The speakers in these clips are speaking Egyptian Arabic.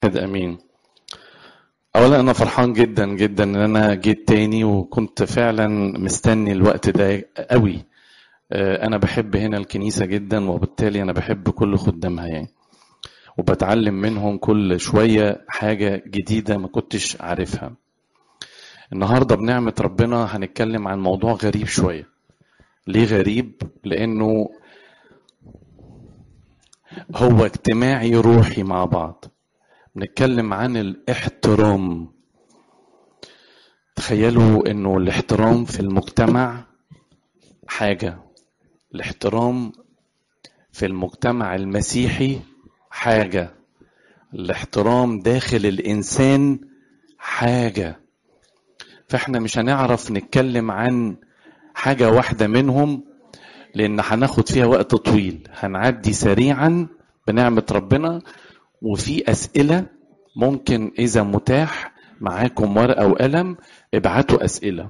كده امين اولا انا فرحان جدا جدا ان انا جيت تاني وكنت فعلا مستني الوقت ده قوي آه، انا بحب هنا الكنيسه جدا وبالتالي انا بحب كل خدامها يعني وبتعلم منهم كل شويه حاجه جديده ما كنتش عارفها النهارده بنعمه ربنا هنتكلم عن موضوع غريب شويه ليه غريب لانه هو اجتماعي روحي مع بعض بنتكلم عن الاحترام تخيلوا انه الاحترام في المجتمع حاجه الاحترام في المجتمع المسيحي حاجه الاحترام داخل الانسان حاجه فاحنا مش هنعرف نتكلم عن حاجه واحده منهم لان هناخد فيها وقت طويل هنعدي سريعا بنعمه ربنا وفي اسئله ممكن اذا متاح معاكم ورقه وقلم ابعتوا اسئله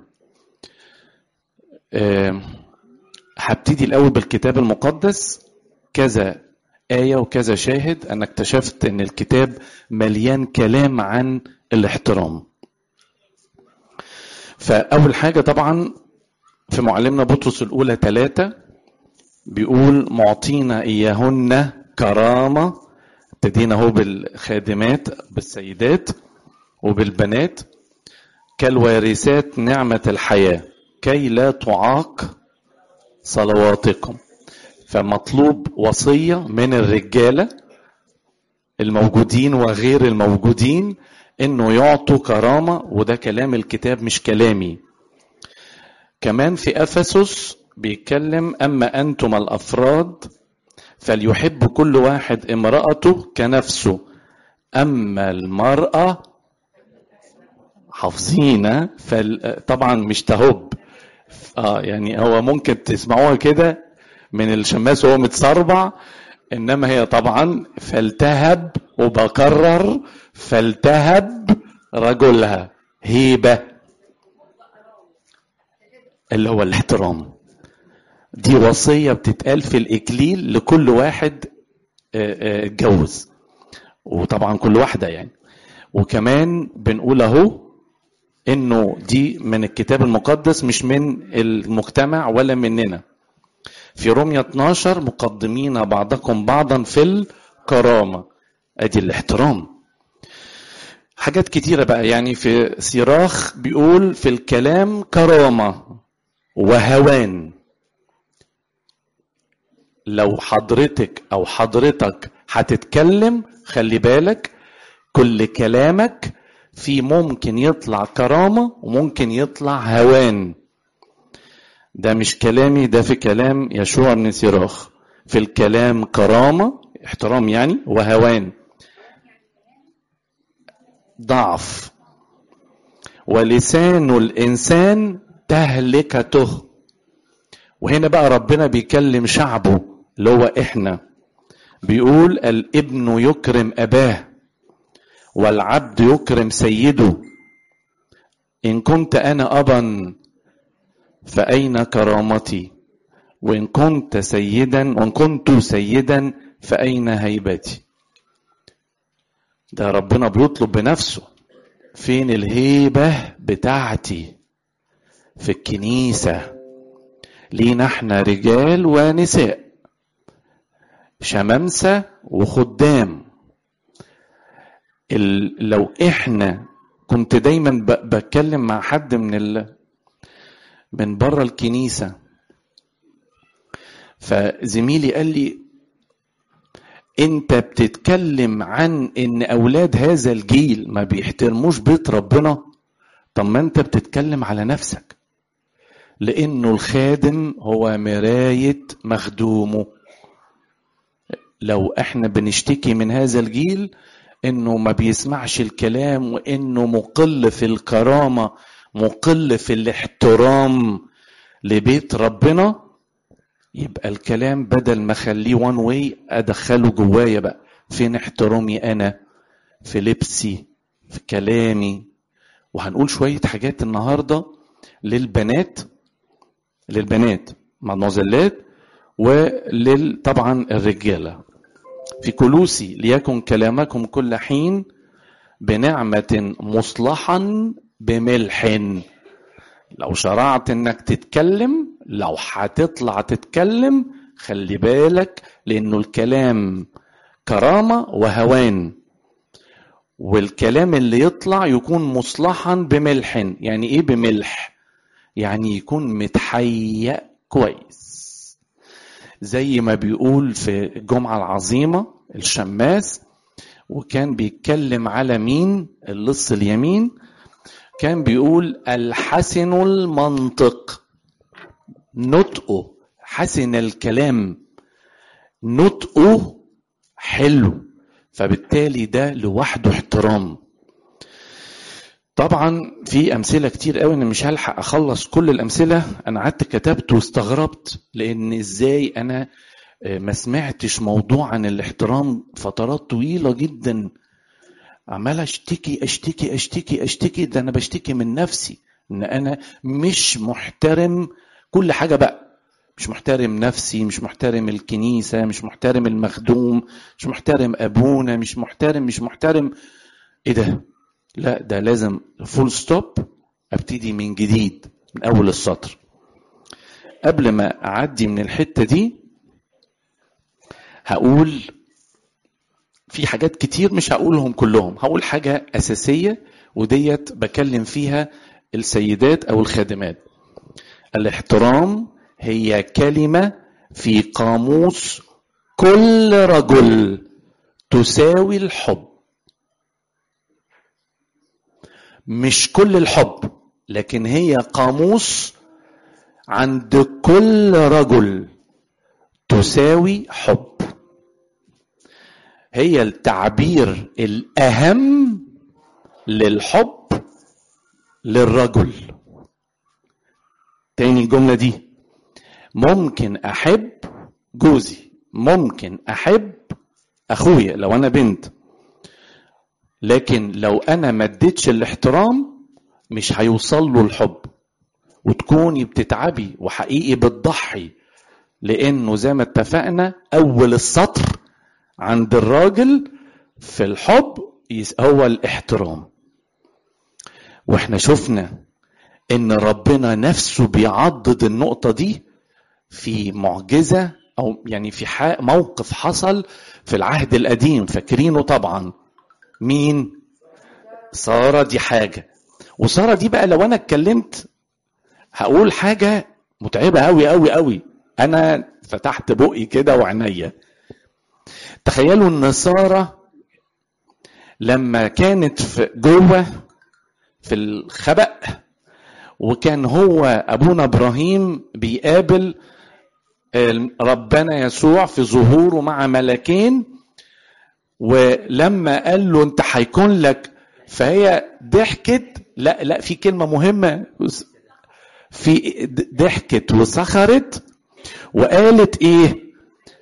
أه هبتدي الاول بالكتاب المقدس كذا ايه وكذا شاهد انا اكتشفت ان الكتاب مليان كلام عن الاحترام فاول حاجه طبعا في معلمنا بطرس الاولى ثلاثة بيقول معطينا اياهن كرامه ابتدينا اهو بالخادمات بالسيدات وبالبنات كالوارثات نعمة الحياة كي لا تعاق صلواتكم فمطلوب وصية من الرجالة الموجودين وغير الموجودين انه يعطوا كرامة وده كلام الكتاب مش كلامي كمان في افسس بيتكلم اما انتم الافراد فليحب كل واحد امرأته كنفسه أما المرأة حافظين طبعا مش تهب اه يعني هو ممكن تسمعوها كده من الشماس وهو متصربع انما هي طبعا فلتهب وبكرر فلتهب رجلها هيبه اللي هو الاحترام دي وصية بتتقال في الإكليل لكل واحد اتجوز وطبعا كل واحدة يعني وكمان بنقول أهو إنه دي من الكتاب المقدس مش من المجتمع ولا مننا في رومية 12 مقدمين بعضكم بعضا في الكرامة أدي الاحترام حاجات كتيرة بقى يعني في صراخ بيقول في الكلام كرامة وهوان لو حضرتك او حضرتك هتتكلم خلي بالك كل كلامك في ممكن يطلع كرامة وممكن يطلع هوان ده مش كلامي ده في كلام يشوع بن سراخ في الكلام كرامة احترام يعني وهوان ضعف ولسان الإنسان تهلكته وهنا بقى ربنا بيكلم شعبه اللي هو احنا بيقول الابن يكرم اباه والعبد يكرم سيده ان كنت انا ابا فاين كرامتي وان كنت سيدا وان كنت سيدا فاين هيبتي ده ربنا بيطلب بنفسه فين الهيبه بتاعتي في الكنيسه لينا احنا رجال ونساء شمامسة وخدام لو احنا كنت دايما بتكلم مع حد من ال من بره الكنيسة فزميلي قال لي انت بتتكلم عن ان اولاد هذا الجيل ما بيحترموش بيت ربنا طب ما انت بتتكلم على نفسك لانه الخادم هو مرايه مخدومه لو احنا بنشتكي من هذا الجيل انه ما بيسمعش الكلام وانه مقل في الكرامه مقل في الاحترام لبيت ربنا يبقى الكلام بدل ما اخليه وان واي ادخله جوايا بقى فين احترامي انا في لبسي في كلامي وهنقول شويه حاجات النهارده للبنات للبنات مدموزلات ولل طبعا الرجاله في كلوسي ليكن كلامكم كل حين بنعمة مصلحا بملح لو شرعت انك تتكلم لو هتطلع تتكلم خلي بالك لانه الكلام كرامة وهوان والكلام اللي يطلع يكون مصلحا بملح يعني ايه بملح يعني يكون متحيأ كويس زي ما بيقول في الجمعة العظيمة الشماس وكان بيتكلم على مين اللص اليمين كان بيقول الحسن المنطق نطقه حسن الكلام نطقه حلو فبالتالي ده لوحده احترام طبعا في امثله كتير قوي انا مش هلحق اخلص كل الامثله انا قعدت كتبت واستغربت لان ازاي انا ما سمعتش موضوع عن الاحترام فترات طويله جدا عمال اشتكي اشتكي اشتكي اشتكي ده انا بشتكي من نفسي ان انا مش محترم كل حاجه بقى مش محترم نفسي مش محترم الكنيسه مش محترم المخدوم مش محترم ابونا مش محترم مش محترم ايه ده لا ده لازم فول ستوب ابتدي من جديد من اول السطر قبل ما اعدي من الحته دي هقول في حاجات كتير مش هقولهم كلهم هقول حاجة أساسية وديت بكلم فيها السيدات أو الخادمات الاحترام هي كلمة في قاموس كل رجل تساوي الحب مش كل الحب لكن هي قاموس عند كل رجل تساوي حب هي التعبير الاهم للحب للرجل تاني الجمله دي ممكن احب جوزي ممكن احب اخويا لو انا بنت لكن لو انا ما اديتش الاحترام مش هيوصل له الحب وتكوني بتتعبي وحقيقي بتضحي لانه زي ما اتفقنا اول السطر عند الراجل في الحب هو الاحترام واحنا شفنا ان ربنا نفسه بيعضد النقطه دي في معجزه او يعني في موقف حصل في العهد القديم فاكرينه طبعا مين ساره دي حاجه وساره دي بقى لو انا اتكلمت هقول حاجه متعبه قوي قوي قوي انا فتحت بقي كده وعينيا تخيلوا ان ساره لما كانت في جوه في الخبأ وكان هو ابونا ابراهيم بيقابل ربنا يسوع في ظهوره مع ملكين ولما قال له انت هيكون لك فهي ضحكت لا لا في كلمه مهمه في ضحكت وسخرت وقالت ايه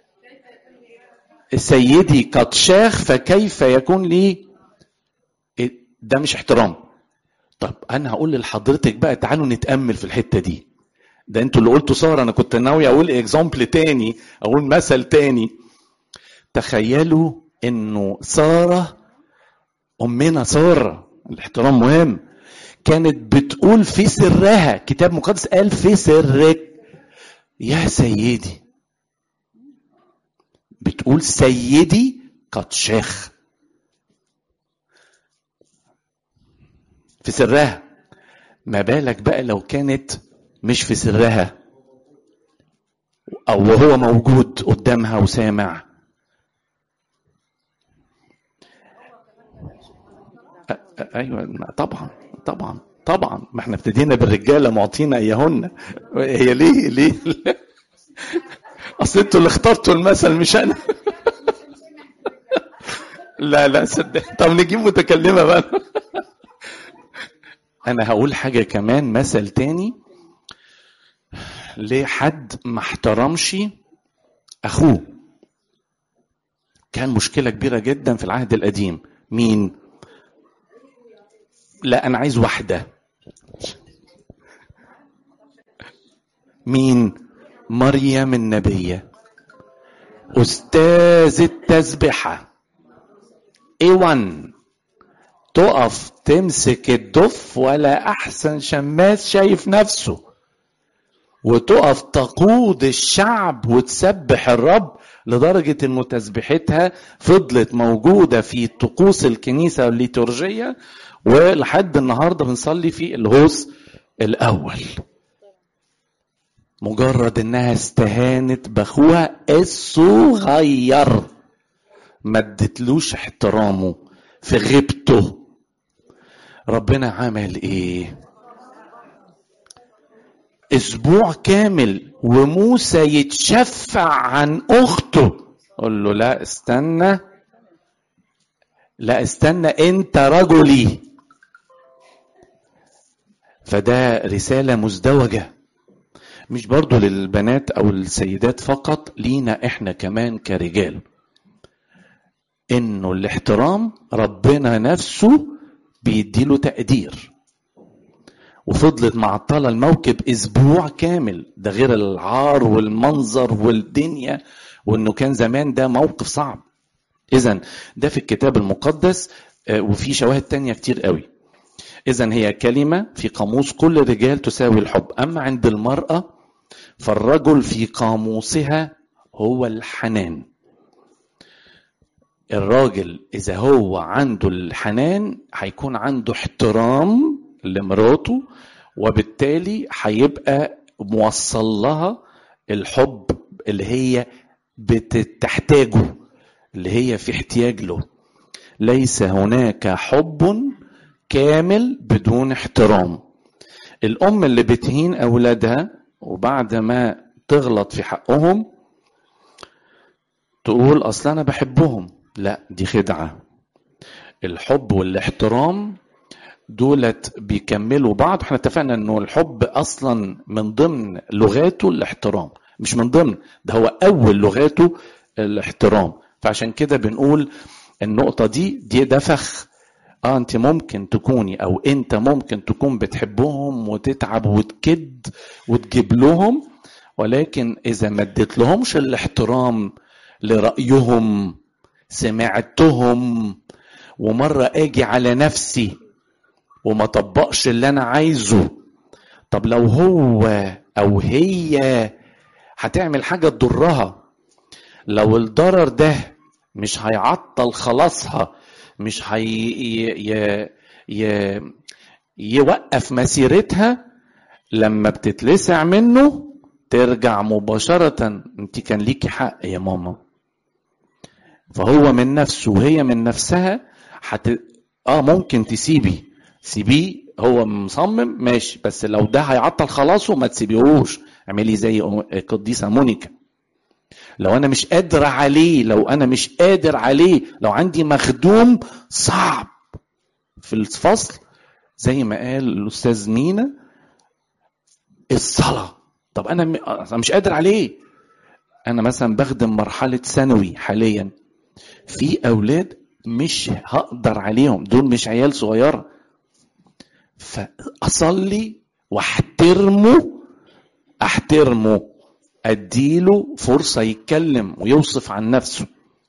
سيدي قد شاخ فكيف يكون لي ده مش احترام طب انا هقول لحضرتك بقى تعالوا نتامل في الحته دي ده انتوا اللي قلتوا ساره انا كنت ناوي اقول اكزامبل تاني اقول مثل تاني تخيلوا انه ساره امنا ساره الاحترام مهم كانت بتقول في سرها كتاب مقدس قال في سرك يا سيدي بتقول سيدي قد شاخ في سرها ما بالك بقى لو كانت مش في سرها او وهو موجود قدامها وسامع ايوه طبعا طبعا طبعا ما احنا ابتدينا بالرجاله معطينا اياهن هي ليه ليه اصل انتوا اللي اخترتوا المثل مش انا لا لا صدق طب نجيب متكلمه بقى انا هقول حاجه كمان مثل تاني لحد ما احترمش اخوه كان مشكله كبيره جدا في العهد القديم مين لا انا عايز واحده مين مريم النبيه استاذ التسبحه A1 تقف تمسك الدف ولا احسن شماس شايف نفسه وتقف تقود الشعب وتسبح الرب لدرجة انه تسبيحتها فضلت موجودة في طقوس الكنيسة الليتورجية ولحد النهاردة بنصلي في الهوس الاول مجرد انها استهانت باخوها الصغير ما ادتلوش احترامه في غيبته ربنا عمل ايه اسبوع كامل وموسى يتشفع عن اخته قول له لا استنى لا استنى انت رجلي فده رساله مزدوجه مش برضو للبنات او السيدات فقط لينا احنا كمان كرجال انه الاحترام ربنا نفسه بيديله تقدير وفضلت معطلة الموكب اسبوع كامل ده غير العار والمنظر والدنيا وانه كان زمان ده موقف صعب اذا ده في الكتاب المقدس وفي شواهد تانية كتير قوي اذا هي كلمة في قاموس كل الرجال تساوي الحب اما عند المرأة فالرجل في قاموسها هو الحنان الراجل اذا هو عنده الحنان هيكون عنده احترام لمراته وبالتالي هيبقى موصل لها الحب اللي هي بتحتاجه اللي هي في احتياج له ليس هناك حب كامل بدون احترام الام اللي بتهين اولادها وبعد ما تغلط في حقهم تقول اصل انا بحبهم لا دي خدعه الحب والاحترام دولت بيكملوا بعض احنا اتفقنا انه الحب اصلا من ضمن لغاته الاحترام مش من ضمن ده هو اول لغاته الاحترام فعشان كده بنقول النقطه دي دي ده فخ اه انت ممكن تكوني او انت ممكن تكون بتحبهم وتتعب وتكد وتجيب لهم ولكن اذا ما اديت لهمش الاحترام لرايهم سمعتهم ومره اجي على نفسي وما طبقش اللي انا عايزه طب لو هو او هي هتعمل حاجه تضرها لو الضرر ده مش هيعطل خلاصها مش هي ي... ي... يوقف مسيرتها لما بتتلسع منه ترجع مباشرة انت كان ليكي حق يا ماما فهو من نفسه وهي من نفسها حت... اه ممكن تسيبي سيبيه هو مصمم ماشي بس لو ده هيعطل خلاصه ما تسيبيهوش اعملي زي القديسه مونيكا لو انا مش قادر عليه لو انا مش قادر عليه لو عندي مخدوم صعب في الفصل زي ما قال الاستاذ مينا الصلاه طب انا مش قادر عليه انا مثلا بخدم مرحله ثانوي حاليا في اولاد مش هقدر عليهم دول مش عيال صغيره فاصلي واحترمه احترمه اديله فرصه يتكلم ويوصف عن نفسه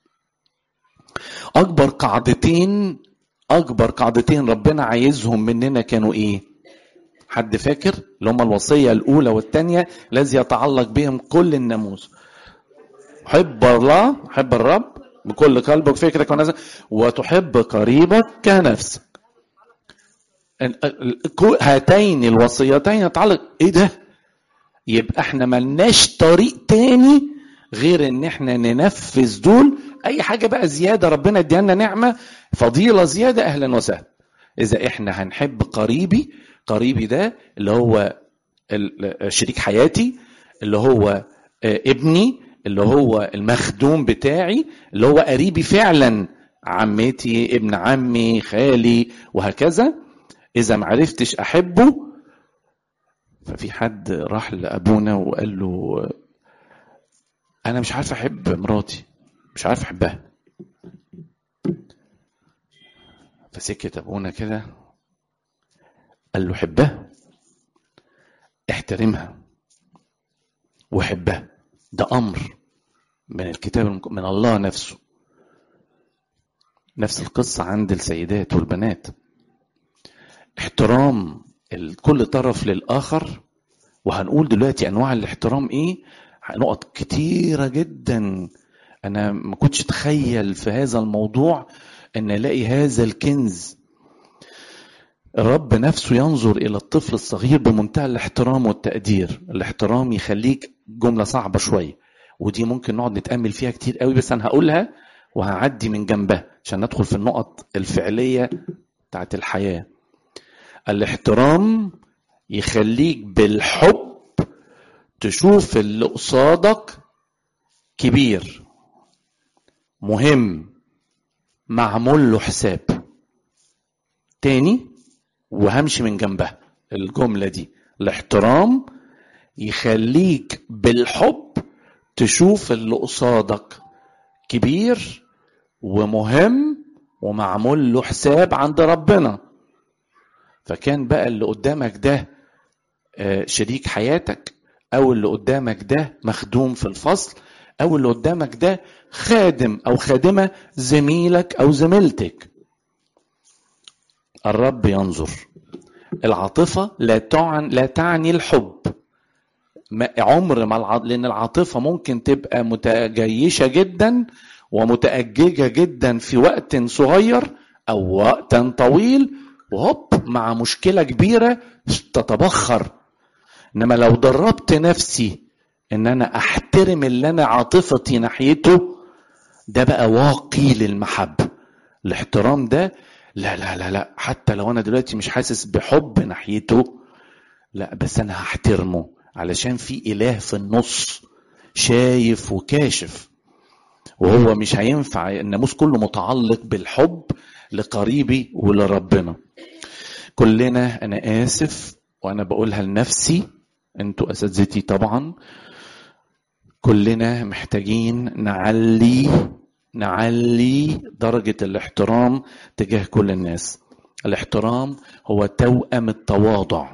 اكبر قاعدتين اكبر قاعدتين ربنا عايزهم مننا كانوا ايه حد فاكر اللي هم الوصيه الاولى والثانيه الذي يتعلق بهم كل الناموس حب الله حب الرب بكل قلبك فكرك ونفسك وتحب قريبك كنفسك هاتين الوصيتين يتعلق ايه ده يبقى احنا ملناش طريق تاني غير ان احنا ننفذ دول اي حاجه بقى زياده ربنا ادينا نعمه فضيله زياده اهلا وسهلا اذا احنا هنحب قريبي قريبي ده اللي هو شريك حياتي اللي هو ابني اللي هو المخدوم بتاعي اللي هو قريبي فعلا عمتي ابن عمي خالي وهكذا اذا ما عرفتش احبه ففي حد راح لابونا وقال له انا مش عارف احب مراتي مش عارف احبها فسكت ابونا كده قال له حبها احترمها وحبها ده امر من الكتاب من الله نفسه نفس القصة عند السيدات والبنات احترام ال- كل طرف للآخر وهنقول دلوقتي أنواع الاحترام إيه نقط كتيرة جدا أنا ما كنتش أتخيل في هذا الموضوع أن ألاقي هذا الكنز الرب نفسه ينظر إلى الطفل الصغير بمنتهى الاحترام والتقدير الاحترام يخليك جملة صعبة شوية ودي ممكن نقعد نتأمل فيها كتير قوي بس أنا هقولها وهعدي من جنبها عشان ندخل في النقط الفعلية بتاعت الحياة الاحترام يخليك بالحب تشوف اللي قصادك كبير مهم معمول له حساب تاني وهمشي من جنبها الجملة دي الاحترام يخليك بالحب تشوف اللي قصادك كبير ومهم ومعمول له حساب عند ربنا فكان بقى اللي قدامك ده آه، شريك حياتك او اللي قدامك ده مخدوم في الفصل او اللي قدامك ده خادم او خادمه زميلك او زميلتك الرب ينظر العاطفه لا تعني لا تعني الحب ما عمر ما الع... لان العاطفه ممكن تبقى متجيشه جدا ومتأججة جدا في وقت صغير او وقت طويل وهوب مع مشكله كبيره تتبخر انما لو دربت نفسي ان انا احترم اللي انا عاطفتي ناحيته ده بقى واقي للمحبه الاحترام ده لا لا لا لا حتى لو انا دلوقتي مش حاسس بحب ناحيته لا بس انا هحترمه علشان في اله في النص شايف وكاشف وهو مش هينفع الناموس كله متعلق بالحب لقريبي ولربنا كلنا انا اسف وانا بقولها لنفسي انتوا اساتذتي طبعا كلنا محتاجين نعلي نعلي درجة الاحترام تجاه كل الناس الاحترام هو توأم التواضع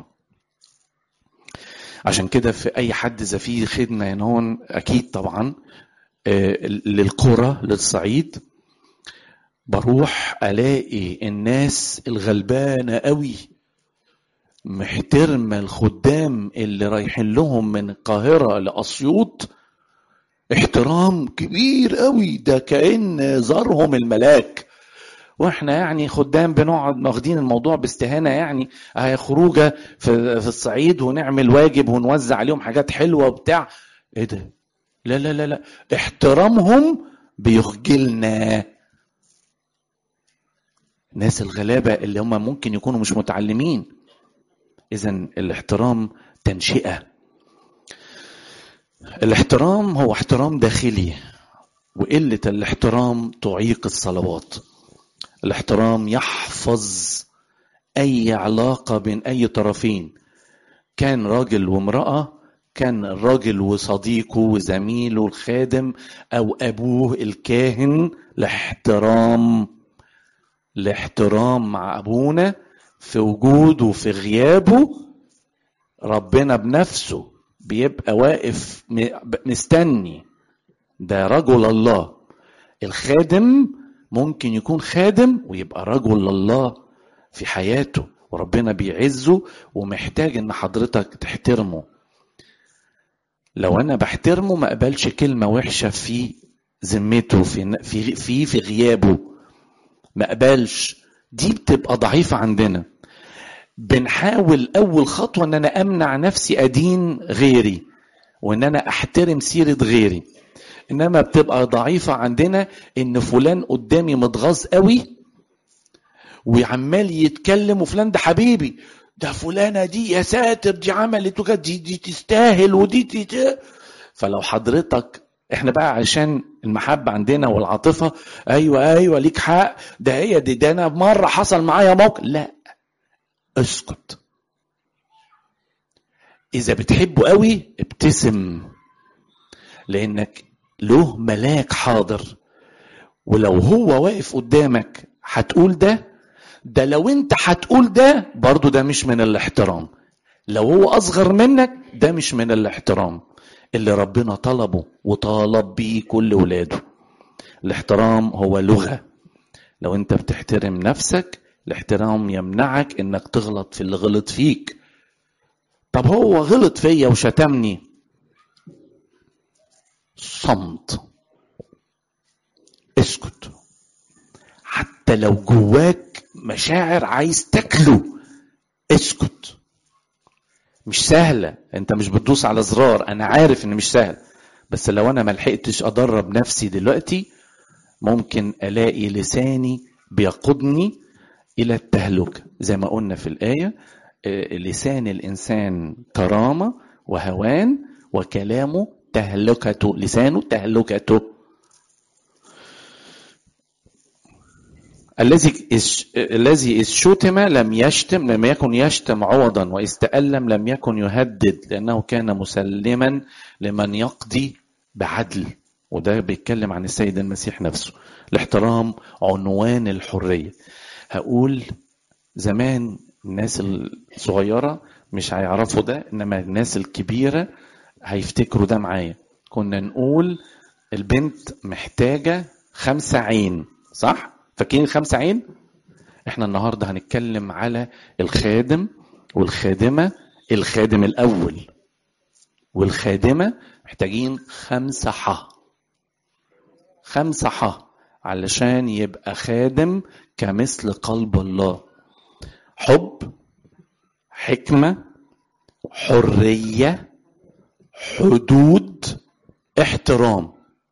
عشان كده في اي حد اذا في خدمه هنا هون اكيد طبعا آه، للقرى للصعيد بروح الاقي الناس الغلبانه قوي محترمه الخدام اللي رايحين لهم من القاهره لاسيوط احترام كبير قوي ده كأن زارهم الملاك واحنا يعني خدام بنقعد واخدين الموضوع باستهانه يعني هي خروجه في في الصعيد ونعمل واجب ونوزع عليهم حاجات حلوه وبتاع ايه ده؟ لا لا لا لا احترامهم بيخجلنا الناس الغلابه اللي هم ممكن يكونوا مش متعلمين اذا الاحترام تنشئه الاحترام هو احترام داخلي وقله الاحترام تعيق الصلوات الاحترام يحفظ اي علاقه بين اي طرفين كان راجل وامراه كان الراجل وصديقه وزميله الخادم او ابوه الكاهن الاحترام الاحترام مع ابونا في وجوده وفي غيابه ربنا بنفسه بيبقى واقف مستني ده رجل الله الخادم ممكن يكون خادم ويبقى رجل الله في حياته وربنا بيعزه ومحتاج ان حضرتك تحترمه لو انا بحترمه ما اقبلش كلمه وحشه في ذمته في في في في غيابه ما اقبلش دي بتبقى ضعيفه عندنا بنحاول اول خطوه ان انا امنع نفسي ادين غيري وان انا احترم سيره غيري انما بتبقى ضعيفه عندنا ان فلان قدامي متغاظ قوي وعمال يتكلم وفلان ده حبيبي ده فلانه دي يا ساتر دي عملت وكانت دي, دي تستاهل ودي تي فلو حضرتك احنا بقى عشان المحبه عندنا والعاطفه ايوه ايوه ليك حق ده هي دي ده انا مره حصل معايا موقف لا اسكت اذا بتحبه قوي ابتسم لانك له ملاك حاضر ولو هو واقف قدامك هتقول ده ده لو انت هتقول ده برضو ده مش من الاحترام لو هو اصغر منك ده مش من الاحترام اللي ربنا طلبه وطالب بيه كل ولاده الاحترام هو لغه لو انت بتحترم نفسك الاحترام يمنعك انك تغلط في اللي غلط فيك طب هو غلط فيا وشتمني صمت اسكت حتى لو جواك مشاعر عايز تاكله اسكت مش سهلة انت مش بتدوس على زرار انا عارف ان مش سهل بس لو انا ملحقتش ادرب نفسي دلوقتي ممكن الاقي لساني بيقودني الى التهلكة زي ما قلنا في الآية لسان الإنسان كرامة وهوان وكلامه تهلكته لسانه تهلكته الذي الذي إذ شتم لم يشتم لم يكن يشتم عوضا وإذ تألم لم يكن يهدد لأنه كان مسلما لمن يقضي بعدل وده بيتكلم عن السيد المسيح نفسه الاحترام عنوان الحرية هقول زمان الناس الصغيرة مش هيعرفوا ده إنما الناس الكبيرة هيفتكروا ده معايا كنا نقول البنت محتاجة خمسة عين صح؟ فاكرين خمسة عين؟ احنا النهاردة هنتكلم على الخادم والخادمة الخادم الأول والخادمة محتاجين خمسة حا خمسة حا علشان يبقى خادم كمثل قلب الله حب حكمة حرية حدود احترام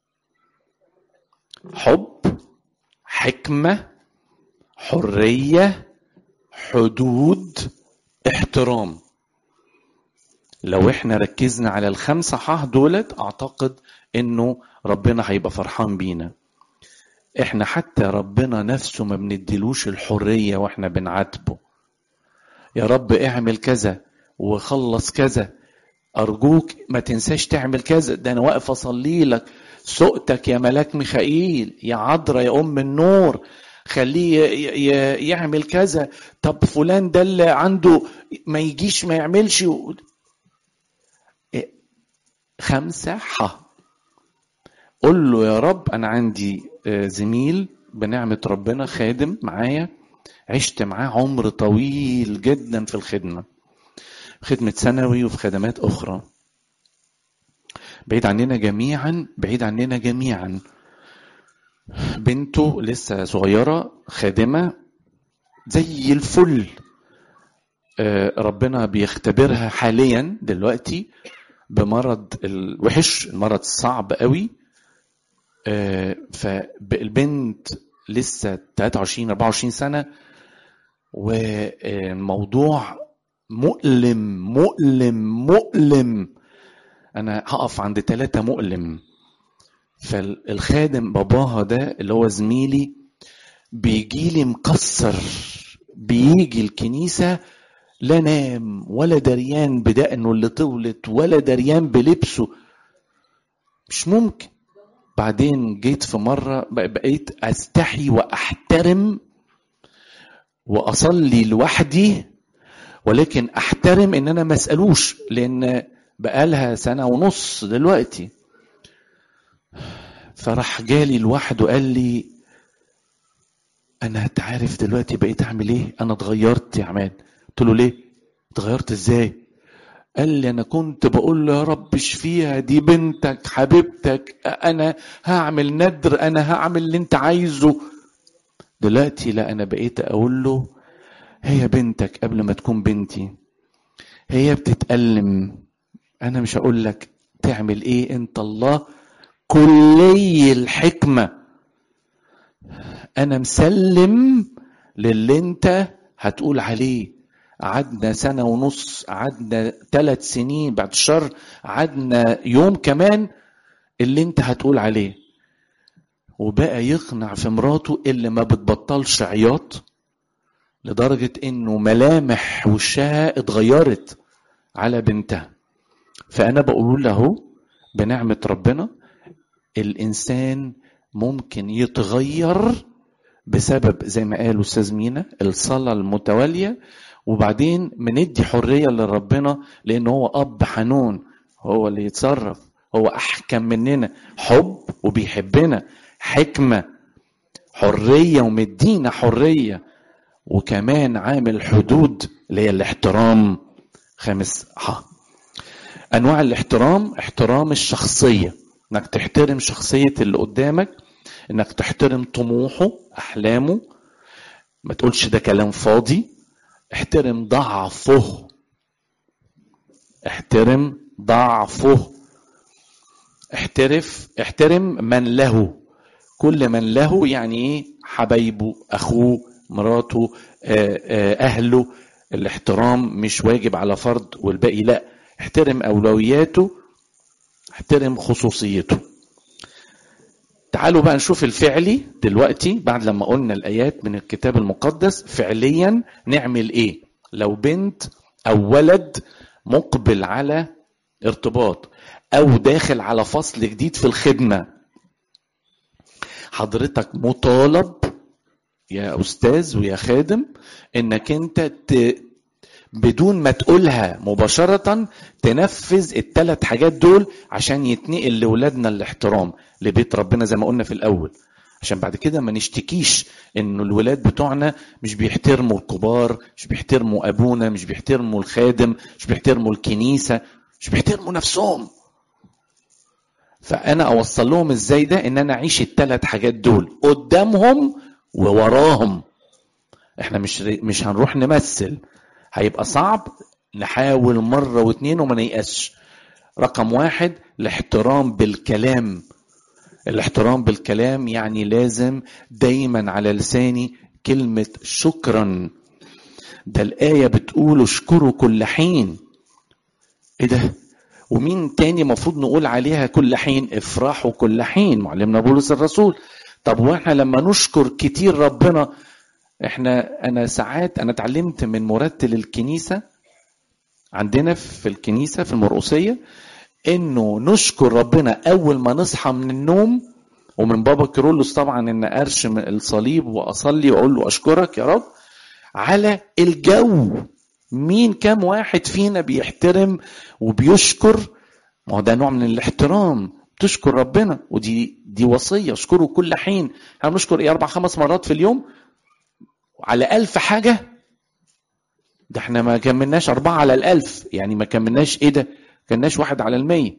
حب حكمة حرية حدود احترام لو احنا ركزنا على الخمسة حاه دولت اعتقد انه ربنا هيبقى فرحان بينا احنا حتى ربنا نفسه ما بنديلوش الحرية واحنا بنعاتبه يا رب اعمل كذا وخلص كذا ارجوك ما تنساش تعمل كذا ده انا واقف اصلي لك سؤتك يا ملاك ميخائيل يا عذراء يا ام النور خليه يعمل كذا طب فلان ده اللي عنده ما يجيش ما يعملش خمسة ح قول له يا رب أنا عندي زميل بنعمة ربنا خادم معايا عشت معاه عمر طويل جدا في الخدمة خدمة ثانوي وفي خدمات أخرى بعيد عننا جميعا بعيد عننا جميعا بنته لسه صغيرة خادمة زي الفل ربنا بيختبرها حاليا دلوقتي بمرض الوحش المرض الصعب قوي فالبنت لسه 23 24 سنة والموضوع مؤلم مؤلم مؤلم انا هقف عند ثلاثة مؤلم فالخادم باباها ده اللي هو زميلي بيجي لي مكسر بيجي الكنيسة لا نام ولا دريان بدقنه اللي طولت ولا دريان بلبسه مش ممكن بعدين جيت في مرة بقيت أستحي وأحترم وأصلي لوحدي ولكن أحترم إن أنا ما أسألوش لأن بقالها سنة ونص دلوقتي فراح جالي لوحده قال لي أنا تعرف دلوقتي بقيت أعمل إيه؟ أنا اتغيرت يا عماد قلت له ليه؟ اتغيرت إزاي؟ قال لي انا كنت بقول له يا رب اشفيها دي بنتك حبيبتك انا هعمل ندر انا هعمل اللي انت عايزه دلوقتي لا انا بقيت اقول له هي بنتك قبل ما تكون بنتي هي بتتألم انا مش هقول لك تعمل ايه انت الله كلي الحكمة انا مسلم للي انت هتقول عليه قعدنا سنة ونص قعدنا ثلاث سنين بعد الشر قعدنا يوم كمان اللي انت هتقول عليه وبقى يقنع في مراته اللي ما بتبطلش عياط لدرجة انه ملامح وشها اتغيرت على بنتها فانا بقول له بنعمة ربنا الانسان ممكن يتغير بسبب زي ما قال استاذ مينا الصلاة المتوالية وبعدين بندي حريه لربنا لان هو اب حنون هو اللي يتصرف هو احكم مننا حب وبيحبنا حكمه حريه ومدينا حريه وكمان عامل حدود اللي هي الاحترام خامس ها انواع الاحترام احترام الشخصيه انك تحترم شخصيه اللي قدامك انك تحترم طموحه احلامه ما تقولش ده كلام فاضي احترم ضعفه احترم ضعفه احترف احترم من له كل من له يعني ايه حبايبه اخوه مراته اهله الاحترام مش واجب على فرد والباقي لا احترم اولوياته احترم خصوصيته تعالوا بقى نشوف الفعلي دلوقتي بعد لما قلنا الايات من الكتاب المقدس فعليا نعمل ايه لو بنت او ولد مقبل على ارتباط او داخل على فصل جديد في الخدمه حضرتك مطالب يا استاذ ويا خادم انك انت ت... بدون ما تقولها مباشرة تنفذ الثلاث حاجات دول عشان يتنقل لولادنا الاحترام لبيت ربنا زي ما قلنا في الأول عشان بعد كده ما نشتكيش انه الولاد بتوعنا مش بيحترموا الكبار مش بيحترموا ابونا مش بيحترموا الخادم مش بيحترموا الكنيسة مش بيحترموا نفسهم فانا اوصل لهم ازاي ده ان انا اعيش الثلاث حاجات دول قدامهم ووراهم احنا مش مش هنروح نمثل هيبقى صعب نحاول مرة واتنين وما نيأسش رقم واحد الاحترام بالكلام الاحترام بالكلام يعني لازم دايما على لساني كلمة شكرا ده الآية بتقول اشكروا كل حين ايه ده ومين تاني مفروض نقول عليها كل حين افرحوا كل حين معلمنا بولس الرسول طب واحنا لما نشكر كتير ربنا احنا انا ساعات انا اتعلمت من مرتل الكنيسه عندنا في الكنيسه في المرقصيه انه نشكر ربنا اول ما نصحى من النوم ومن بابا كيرلس طبعا ان ارشم الصليب واصلي واقول له اشكرك يا رب على الجو مين كام واحد فينا بيحترم وبيشكر ما هو ده نوع من الاحترام تشكر ربنا ودي دي وصيه اشكره كل حين احنا بنشكر ايه اربع خمس مرات في اليوم على ألف حاجة ده احنا ما كملناش أربعة على الألف يعني ما كملناش إيه ده كملناش واحد على المية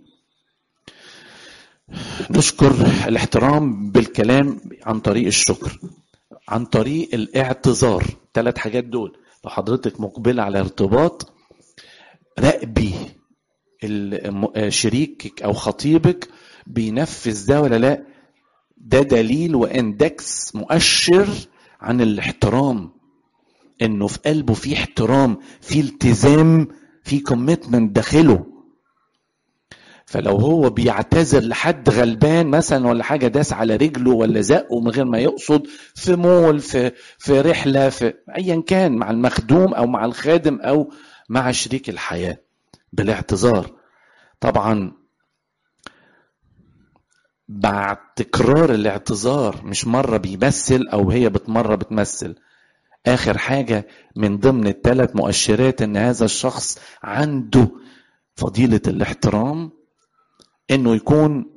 نشكر الاحترام بالكلام عن طريق الشكر عن طريق الاعتذار ثلاث حاجات دول لو حضرتك مقبلة على ارتباط راقبي شريكك أو خطيبك بينفذ ده ولا لا ده دليل واندكس مؤشر عن الاحترام انه في قلبه في احترام في التزام في كوميتمنت داخله فلو هو بيعتذر لحد غلبان مثلا ولا حاجه داس على رجله ولا زقه من غير ما يقصد في مول في في رحله في ايا كان مع المخدوم او مع الخادم او مع شريك الحياه بالاعتذار طبعا بعد تكرار الاعتذار مش مرة بيمثل أو هي بتمرة بتمثل آخر حاجة من ضمن الثلاث مؤشرات إن هذا الشخص عنده فضيلة الاحترام إنه يكون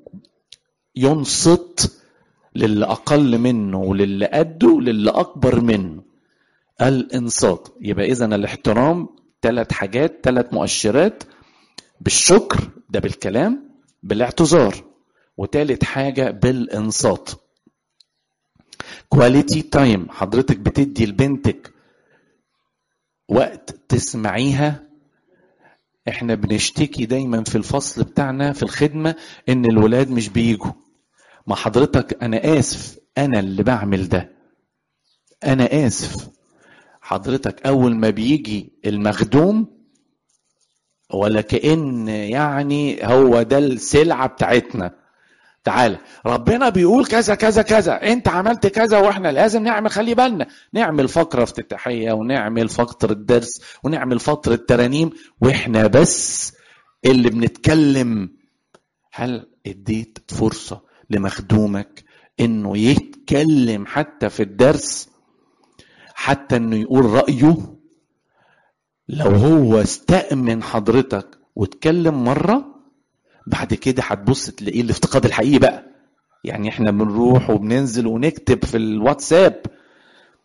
ينصت للي أقل منه وللي قده وللي أكبر منه الإنصات يبقى إذا الاحترام ثلاث حاجات ثلاث مؤشرات بالشكر ده بالكلام بالاعتذار وتالت حاجة بالإنصات كواليتي تايم حضرتك بتدي لبنتك وقت تسمعيها احنا بنشتكي دايما في الفصل بتاعنا في الخدمة ان الولاد مش بيجوا ما حضرتك انا اسف انا اللي بعمل ده انا اسف حضرتك اول ما بيجي المخدوم ولا كأن يعني هو ده السلعة بتاعتنا تعالى ربنا بيقول كذا كذا كذا انت عملت كذا واحنا لازم نعمل خلي بالنا نعمل فقره افتتاحيه ونعمل فتره درس ونعمل فتره ترانيم واحنا بس اللي بنتكلم هل اديت فرصه لمخدومك انه يتكلم حتى في الدرس حتى انه يقول رايه لو هو استأمن حضرتك واتكلم مره بعد كده هتبص تلاقيه الافتقاد الحقيقي بقى يعني احنا بنروح وبننزل ونكتب في الواتساب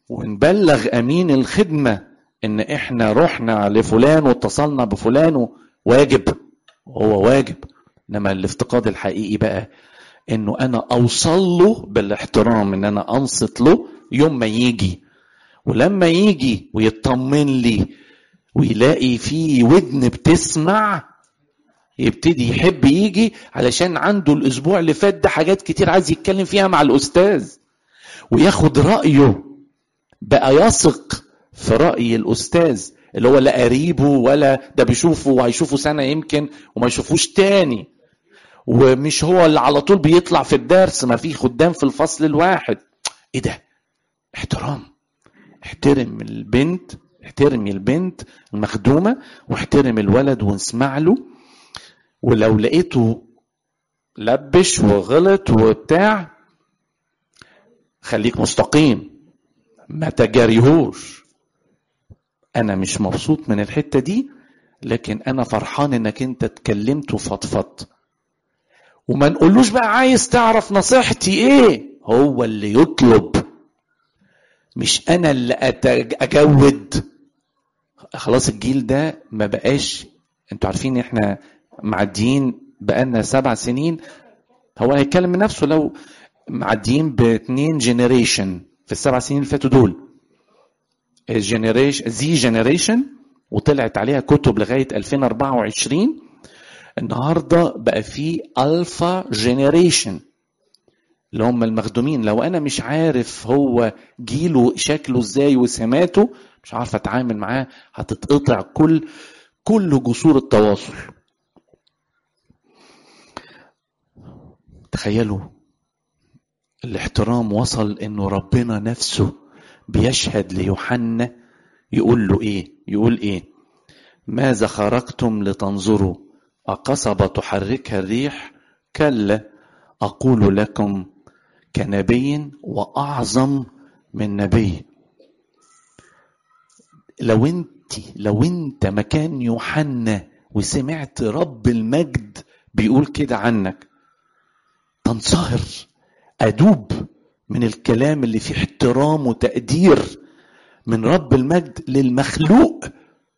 ونبلغ امين الخدمه ان احنا رحنا لفلان واتصلنا بفلان واجب هو واجب انما الافتقاد الحقيقي بقى انه انا اوصل له بالاحترام ان انا انصت له يوم ما يجي ولما يجي ويطمن لي ويلاقي في ودن بتسمع يبتدي يحب يجي علشان عنده الاسبوع اللي فات ده حاجات كتير عايز يتكلم فيها مع الاستاذ وياخد رايه بقى يثق في راي الاستاذ اللي هو لا قريبه ولا ده بيشوفه وهيشوفه سنه يمكن وما يشوفوش تاني ومش هو اللي على طول بيطلع في الدرس ما في خدام في الفصل الواحد ايه ده احترام احترم البنت احترمي البنت المخدومه واحترم الولد واسمع له ولو لقيته لبش وغلط وبتاع خليك مستقيم ما تجاريهوش انا مش مبسوط من الحته دي لكن انا فرحان انك انت اتكلمت وفضفضت وما نقولوش بقى عايز تعرف نصيحتي ايه هو اللي يطلب مش انا اللي اجود خلاص الجيل ده ما بقاش انتوا عارفين احنا معديين بقالنا سبع سنين هو هيتكلم من نفسه لو معديين باتنين جنريشن في السبع سنين اللي فاتوا دول الجنريشن زي جنريشن وطلعت عليها كتب لغايه 2024 النهارده بقى في الفا جنريشن اللي هم المخدومين لو انا مش عارف هو جيله شكله ازاي وسماته مش عارف اتعامل معاه هتتقطع كل كل جسور التواصل تخيلوا الاحترام وصل انه ربنا نفسه بيشهد ليوحنا يقول له ايه يقول ايه ماذا خرجتم لتنظروا أقصبة تحركها الريح كلا أقول لكم كنبي وأعظم من نبي لو انت لو انت مكان يوحنا وسمعت رب المجد بيقول كده عنك تنصهر أدوب من الكلام اللي فيه احترام وتقدير من رب المجد للمخلوق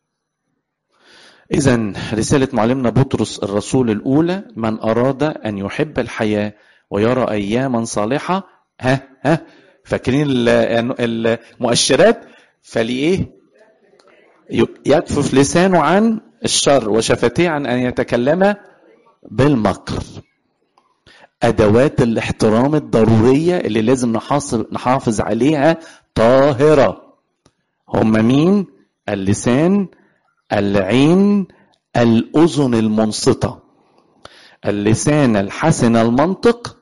إذا رسالة معلمنا بطرس الرسول الأولى من أراد أن يحب الحياة ويرى أياما صالحة ها ها فاكرين المؤشرات فلإيه يكفف لسانه عن الشر وشفتيه عن أن يتكلم بالمكر أدوات الاحترام الضرورية اللي لازم نحافظ عليها طاهرة هم مين اللسان العين الأذن المنصتة اللسان الحسن المنطق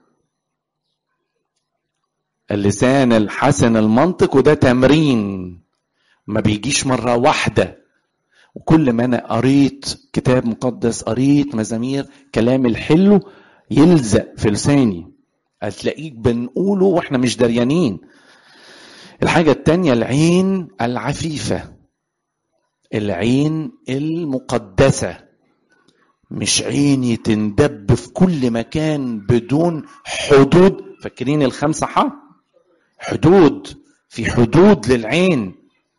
اللسان الحسن المنطق وده تمرين ما بيجيش مرة واحدة وكل ما أنا قريت كتاب مقدس قريت مزامير كلام الحلو يلزق في لساني هتلاقيك بنقوله واحنا مش دريانين الحاجة التانية العين العفيفة العين المقدسة مش عيني تندب في كل مكان بدون حدود فاكرين الخمسة حا حدود في حدود للعين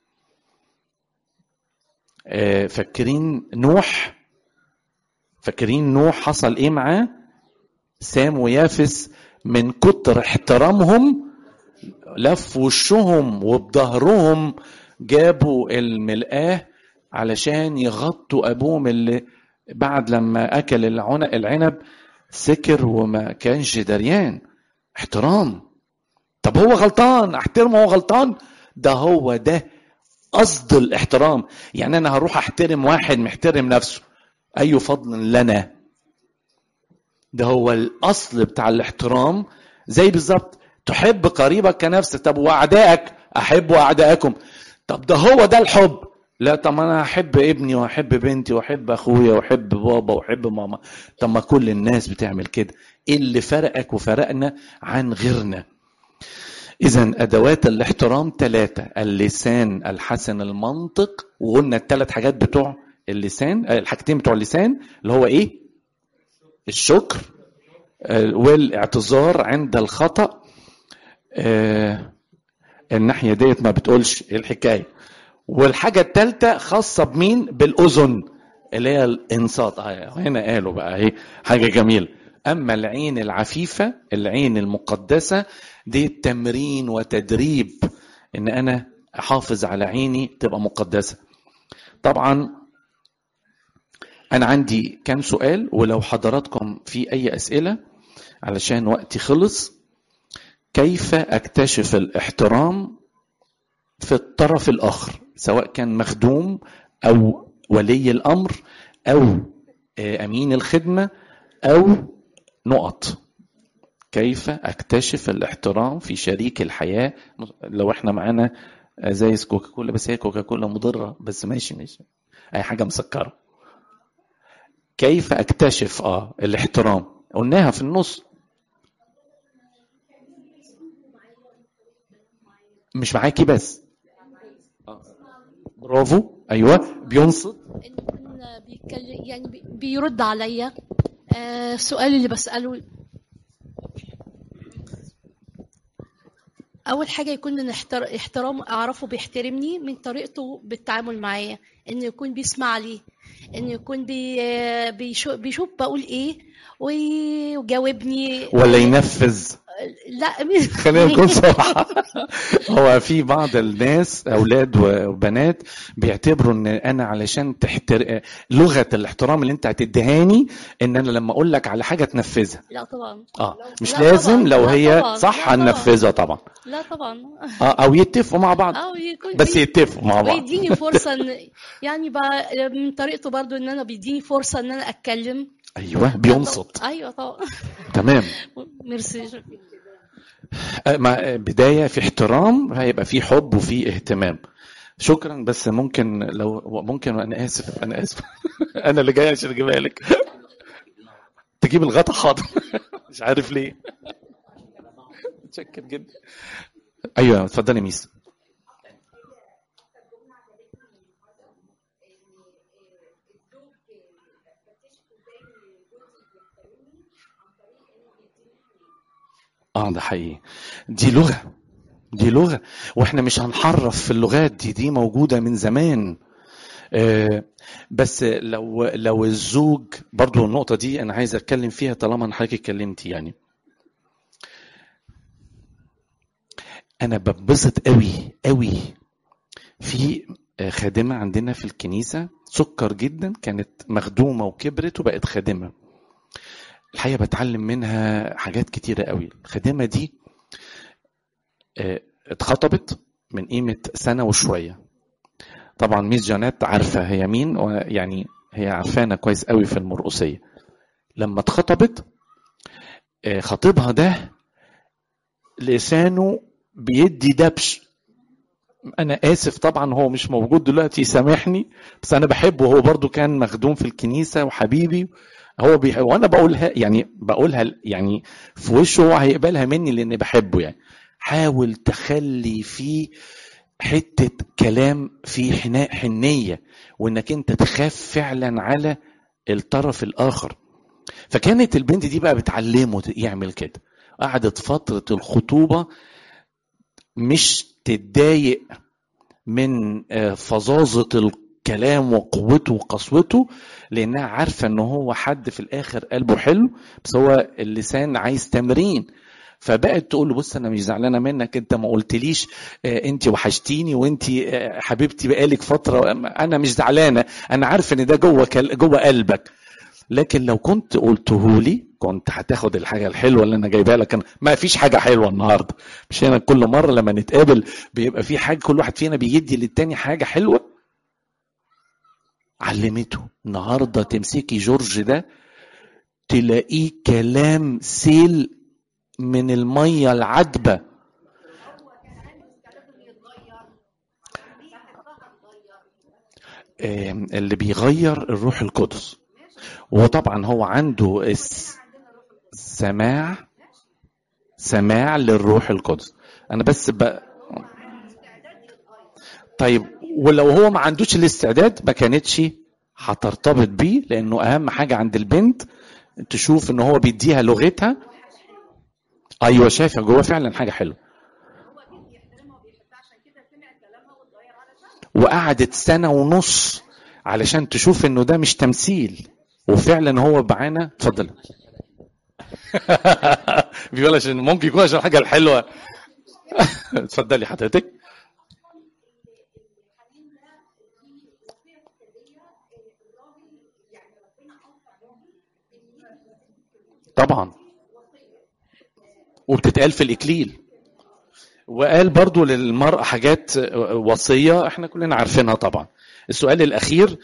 فاكرين نوح فاكرين نوح حصل ايه معاه سام ويافس من كتر احترامهم لفوا وشهم وبظهرهم جابوا الملقاه علشان يغطوا ابوهم اللي بعد لما اكل العنب سكر وما كانش دريان احترام طب هو غلطان احترمه هو غلطان ده هو ده قصد الاحترام يعني انا هروح احترم واحد محترم نفسه اي فضل لنا ده هو الاصل بتاع الاحترام زي بالظبط تحب قريبك كنفسك طب واعدائك احبوا اعدائكم طب ده هو ده الحب لا طب انا احب ابني واحب بنتي واحب اخويا واحب بابا واحب ماما طب ما كل الناس بتعمل كده ايه اللي فرقك وفرقنا عن غيرنا اذا ادوات الاحترام ثلاثه اللسان الحسن المنطق وقلنا الثلاث حاجات بتوع اللسان الحاجتين بتوع اللسان اللي هو ايه الشكر والاعتذار عند الخطا الناحيه ديت ما بتقولش ايه الحكايه والحاجه الثالثه خاصه بمين بالاذن اللي هي الانصات آه، هنا قالوا بقى اهي حاجه جميله اما العين العفيفه العين المقدسه دي تمرين وتدريب ان انا احافظ على عيني تبقى مقدسه طبعا انا عندي كام سؤال ولو حضراتكم في اي اسئله علشان وقتي خلص كيف اكتشف الاحترام في الطرف الاخر سواء كان مخدوم او ولي الامر او آه، امين الخدمه او نقط كيف اكتشف الاحترام في شريك الحياه لو احنا معانا ازايز كوكا كولا بس هي كوكا كولا مضره بس ماشي ماشي اي حاجه مسكره كيف اكتشف اه الاحترام قلناها في النص مش معاكي بس آه. برافو ايوه بينصت إن بيتكلم يعني بي- بيرد عليا آه، السؤال اللي بسأله أول حاجة يكون من احتر- احترام أعرفه بيحترمني من طريقته بالتعامل معايا إنه يكون بيسمع لي إنه يكون بي آه، بيشوف, بيشوف بقول إيه وي- ويجاوبني ولا ينفذ لا خلينا نكون صراحة هو في بعض الناس أولاد وبنات بيعتبروا إن أنا علشان تحتر لغة الاحترام اللي أنت هتديهاني إن أنا لما أقول لك على حاجة تنفذها لا طبعا اه مش لا لازم طبعاً، لو لا هي طبعاً، صح لا طبعاً. هننفذها طبعا لا طبعا اه او يتفقوا مع بعض أو يكون بس بي- يتفقوا مع بعض ويديني فرصة إن يعني بقى من طريقته برضو إن أنا بيديني فرصة إن أنا أتكلم ايوه بينصت أيوة طبعا تمام ميرسي شكراً. آه، مع بدايه في احترام هيبقى في حب وفي اهتمام شكرا بس ممكن لو ممكن انا اسف انا اسف انا اللي جاي عشان اجيبها لك تجيب الغطا حاضر مش عارف ليه متشكر جدا ايوه اتفضلي ميس اه ده حقيقي دي لغه دي لغه واحنا مش هنحرف في اللغات دي دي موجوده من زمان آه، بس لو لو الزوج برضو النقطه دي انا عايز اتكلم فيها طالما انا حضرتك اتكلمتي يعني انا ببسط قوي قوي في آه، خادمه عندنا في الكنيسه سكر جدا كانت مخدومه وكبرت وبقت خادمه الحقيقه بتعلم منها حاجات كتيره قوي الخادمه دي آه، اتخطبت من قيمه سنه وشويه طبعا ميس جانات عارفه هي مين ويعني هي عارفانا كويس قوي في المرقصيه لما اتخطبت آه، خطيبها ده لسانه بيدي دبش انا اسف طبعا هو مش موجود دلوقتي يسامحني بس انا بحبه هو برضو كان مخدوم في الكنيسه وحبيبي هو بيح... وانا بقولها يعني بقولها يعني في وشه هو هيقبلها مني لاني بحبه يعني حاول تخلي فيه حته كلام فيه حناء حنيه وانك انت تخاف فعلا على الطرف الاخر فكانت البنت دي بقى بتعلمه يعمل كده قعدت فتره الخطوبه مش تتضايق من آه، فظاظه الكلام وقوته وقسوته لانها عارفه ان هو حد في الاخر قلبه حلو بس هو اللسان عايز تمرين فبقت تقول له بص انا مش زعلانه منك انت ما قلتليش آه، انت وحشتيني وانت آه، حبيبتي بقالك فتره انا مش زعلانه انا عارفه ان ده جوه كل- جوه قلبك لكن لو كنت قلته لي كنت هتاخد الحاجه الحلوه اللي انا جايبها لك أنا. ما فيش حاجه حلوه النهارده مش هنا كل مره لما نتقابل بيبقى في حاجه كل واحد فينا بيدي للتاني حاجه حلوه علمته النهارده تمسكي جورج ده تلاقيه كلام سيل من الميه العذبه آم، اللي بيغير الروح القدس وطبعا هو عنده الس- سماع سماع للروح القدس انا بس ب... طيب ولو هو ما عندوش الاستعداد ما كانتش هترتبط بيه لانه اهم حاجه عند البنت تشوف ان هو بيديها لغتها ايوه شايفه جوه فعلا حاجه حلوه وقعدت سنة ونص علشان تشوف انه ده مش تمثيل وفعلا هو معانا اتفضل بيقول عشان ممكن يكون عشان الحاجة الحلوة اتفضلي حضرتك طبعا وبتتقال في الإكليل وقال برضو للمرأة حاجات وصية احنا كلنا عارفينها طبعا السؤال الأخير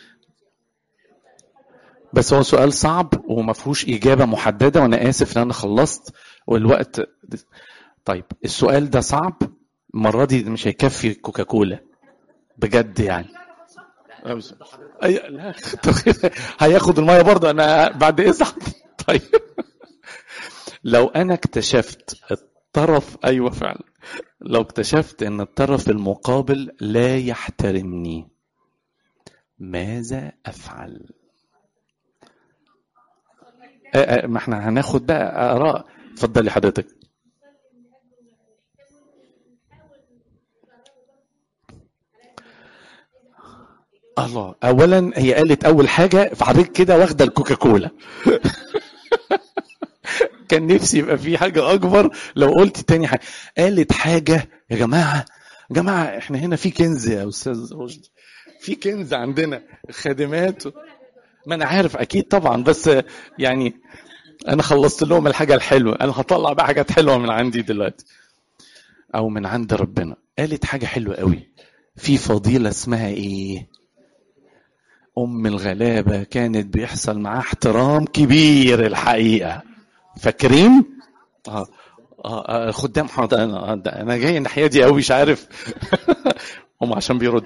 بس هو سؤال صعب وما فيهوش إجابة محددة وأنا آسف إن أنا خلصت والوقت طيب السؤال ده صعب المرة دي مش هيكفي كوكاكولا بجد يعني أي... لا هياخد المية برضه أنا بعد إذن طيب لو أنا اكتشفت الطرف أيوة فعلا لو اكتشفت ان الطرف المقابل لا يحترمني ماذا افعل آه آه ما احنا هناخد بقى اراء اتفضلي حضرتك الله اولا هي قالت اول حاجه فحضرتك كده واخده الكوكاكولا كان نفسي يبقى في حاجة أكبر لو قلت تاني حاجة قالت حاجة يا جماعة يا جماعة احنا هنا في كنز يا أستاذ رشدي في كنز عندنا خادمات ما أنا عارف أكيد طبعا بس يعني أنا خلصت لهم الحاجة الحلوة أنا هطلع بقى حاجات حلوة من عندي دلوقتي أو من عند ربنا قالت حاجة حلوة قوي في فضيلة اسمها إيه أم الغلابة كانت بيحصل معاها احترام كبير الحقيقة فاكرين؟ اه اه خدام حاضر انا انا جاي الناحيه دي قوي مش عارف هم عشان بيردوا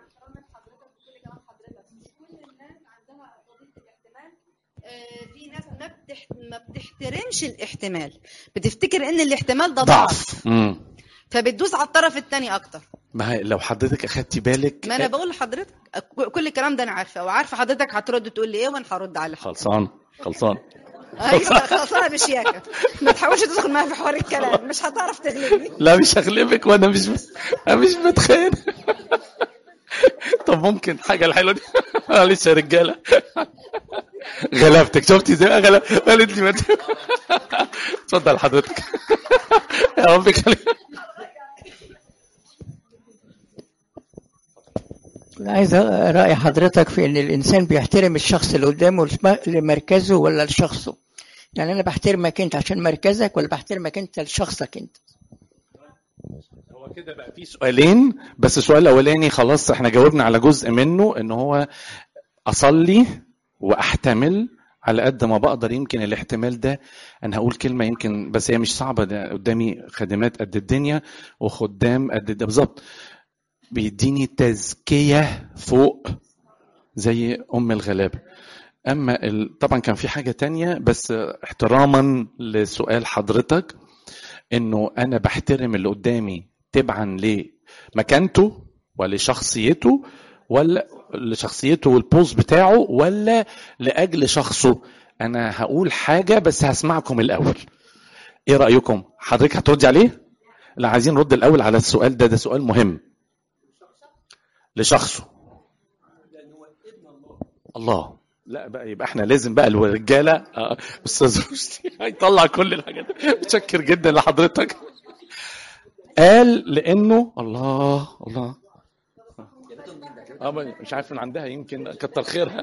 في ناس ما بتح... ما بتحترمش الاحتمال بتفتكر ان الاحتمال ده ضعف امم فبتدوس على الطرف الثاني اكتر ما هي لو حضرتك اخدتي بالك ما انا بقول لحضرتك كل الكلام ده انا عارفه وعارفه حضرتك هترد تقول لي ايه وانا هرد على حضرتك خلصان خلصان ايوه خلصانه بشياكه ما تحاولش تدخل معايا في حوار الكلام مش هتعرف تغلبني لا مش هغلبك وانا مش بس... انا مش بتخيل طب ممكن حاجه الحلوه دي معلش يا رجاله غلبتك شفتي ازاي غلب قالت لي مت... اتفضل حضرتك يا رب يخليك عايز رأي حضرتك في ان الانسان بيحترم الشخص اللي قدامه لمركزه ولا لشخصه يعني انا بحترمك انت عشان مركزك ولا بحترمك انت لشخصك انت هو كده بقى في سؤالين بس السؤال الاولاني خلاص احنا جاوبنا على جزء منه ان هو اصلي واحتمل على قد ما بقدر يمكن الاحتمال ده انا هقول كلمه يمكن بس هي مش صعبه ده قدامي خدمات قد الدنيا وخدام قد ده بالظبط بيديني تزكيه فوق زي ام الغلابه اما ال... طبعا كان في حاجه تانية بس احتراما لسؤال حضرتك انه انا بحترم اللي قدامي تبعا لمكانته ولشخصيته ولا لشخصيته والبوز بتاعه ولا لاجل شخصه انا هقول حاجه بس هسمعكم الاول ايه رايكم حضرتك هتردي عليه لا عايزين نرد الاول على السؤال ده ده سؤال مهم لشخصه الله لا بقى يبقى احنا لازم بقى الرجاله آه، استاذ رشدي هيطلع كل الحاجات متشكر جدا لحضرتك قال لانه الله الله اه مش عارف من عندها يمكن كتر خيرها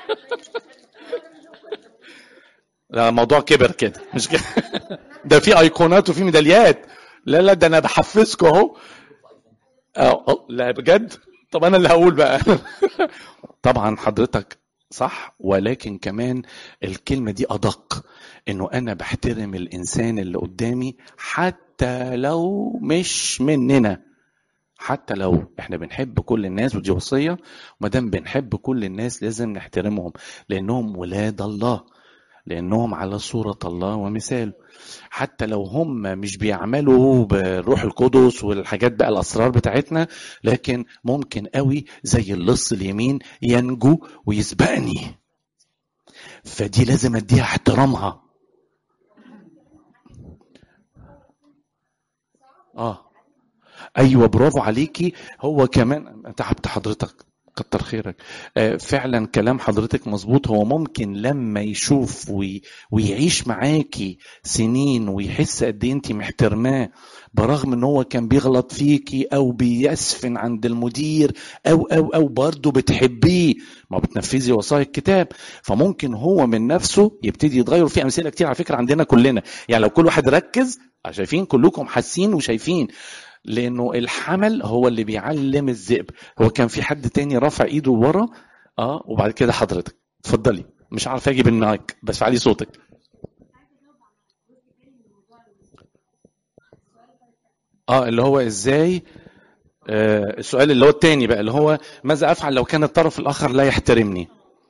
لا الموضوع كبر كده مش كده ده في ايقونات وفي ميداليات لا لا ده انا بحفزكم اهو اه لا بجد طب انا اللي هقول بقى طبعا حضرتك صح ولكن كمان الكلمة دي أدق إنه أنا بحترم الإنسان اللي قدامي حتى لو مش مننا حتى لو احنا بنحب كل الناس ودي وصية وما دام بنحب كل الناس لازم نحترمهم لأنهم ولاد الله لأنهم على صورة الله ومثاله حتى لو هم مش بيعملوا بالروح القدس والحاجات بقى الأسرار بتاعتنا لكن ممكن قوي زي اللص اليمين ينجو ويسبقني فدي لازم اديها احترامها اه ايوه برافو عليكي هو كمان تعبت حضرتك كتر خيرك آه، فعلا كلام حضرتك مظبوط هو ممكن لما يشوف وي ويعيش معاكي سنين ويحس قد ايه انت محترماه برغم ان هو كان بيغلط فيكي او بيسفن عند المدير او او او برضه بتحبيه ما بتنفذي وصايا الكتاب فممكن هو من نفسه يبتدي يتغير في امثله كتير على فكره عندنا كلنا يعني لو كل واحد ركز شايفين كلكم حاسين وشايفين لانه الحمل هو اللي بيعلم الذئب هو كان في حد تاني رافع ايده ورا اه وبعد كده حضرتك اتفضلي مش عارف اجيب المايك بس علي صوتك اه اللي هو ازاي آه السؤال اللي هو التاني بقى اللي هو ماذا افعل لو كان الطرف الاخر لا يحترمني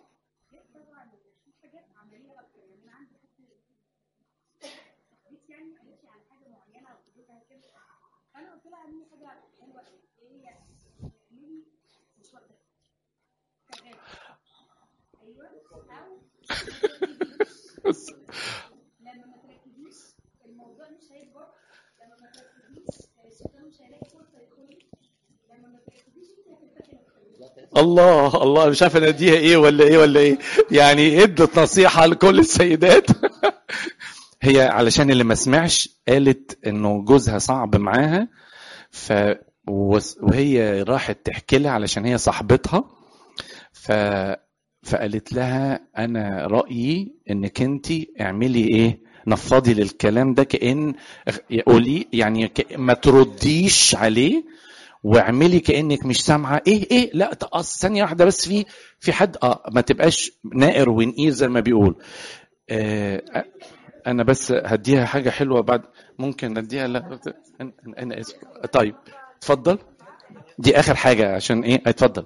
الله الله مش عارف انا اديها ايه ولا ايه ولا ايه يعني ادت نصيحه لكل السيدات هي علشان اللي ما سمعش قالت انه جوزها صعب معاها ف وس- وهي راحت تحكي لها علشان هي صاحبتها ف فقالت لها انا رايي انك انت اعملي ايه نفضي للكلام ده كان قولي يعني ك- ما ترديش عليه واعملي كانك مش سامعه ايه ايه لا تقص ثانيه واحده بس في في حد اه ما تبقاش نائر ونقير زي ما بيقول آه انا بس هديها حاجه حلوه بعد ممكن اديها لا انا انا اسف طيب اتفضل دي اخر حاجه عشان ايه اتفضل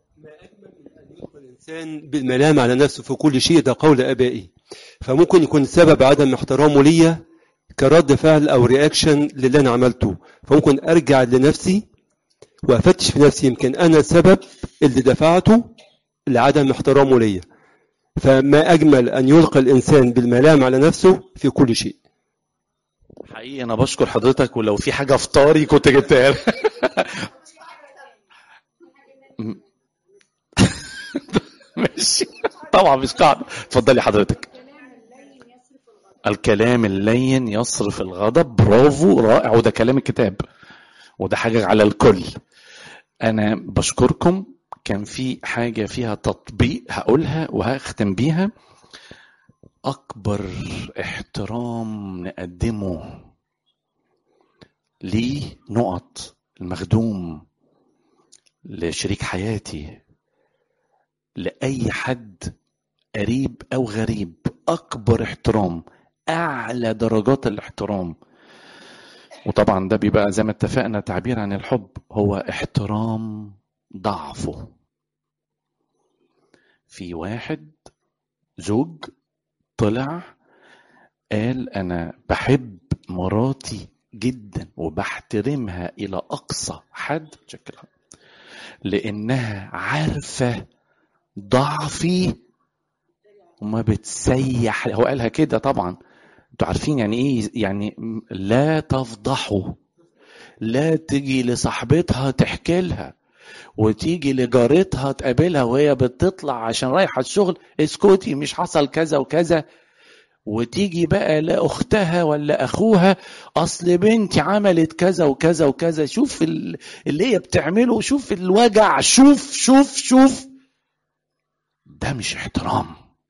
الإنسان بالملام على نفسه في كل شيء ده قول آبائي فممكن يكون سبب عدم احترامه ليا كرد فعل أو رياكشن للي أنا عملته فممكن أرجع لنفسي وأفتش في نفسي يمكن أنا السبب اللي دفعته لعدم احترامه ليا فما أجمل أن يلقى الإنسان بالملام على نفسه في كل شيء حقيقي انا بشكر حضرتك ولو في حاجه في طاري كنت جبتها لك. ماشي طبعا مش قاعده اتفضلي حضرتك الكلام اللين يصرف الغضب برافو رائع وده كلام الكتاب وده حاجه على الكل انا بشكركم كان في حاجه فيها تطبيق هقولها وهختم بيها اكبر احترام نقدمه ليه نقط المخدوم لشريك حياتي لاي حد قريب او غريب اكبر احترام اعلى درجات الاحترام وطبعا ده بيبقى زي ما اتفقنا تعبير عن الحب هو احترام ضعفه في واحد زوج طلع قال انا بحب مراتي جدا وبحترمها الى اقصى حد شكلها لانها عارفه ضعفي وما بتسيح هو قالها كده طبعا انتوا عارفين يعني ايه يعني لا تفضحوا لا تجي لصاحبتها تحكي لها وتيجي لجارتها تقابلها وهي بتطلع عشان رايحه الشغل اسكتي مش حصل كذا وكذا وتيجي بقى لاختها ولا اخوها اصل بنتي عملت كذا وكذا وكذا شوف ال- اللي هي بتعمله شوف الوجع شوف شوف شوف ده مش احترام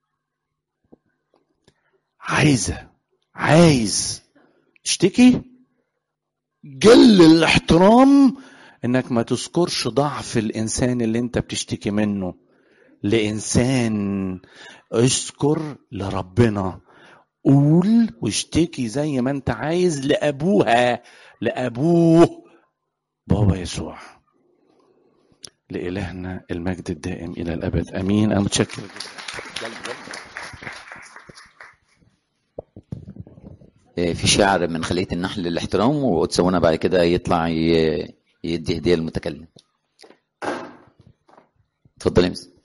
عايزه عايز تشتكي جل الاحترام انك ما تذكرش ضعف الانسان اللي انت بتشتكي منه لانسان اذكر لربنا قول واشتكي زي ما انت عايز لابوها لابوه بابا يسوع لإلهنا المجد الدائم إلى الأبد أمين أنا متشكر جدا آه، في شعر من خلية النحل للاحترام وتسوونا بعد كده يطلع ي- يدي هدية للمتكلم اتفضل يا مس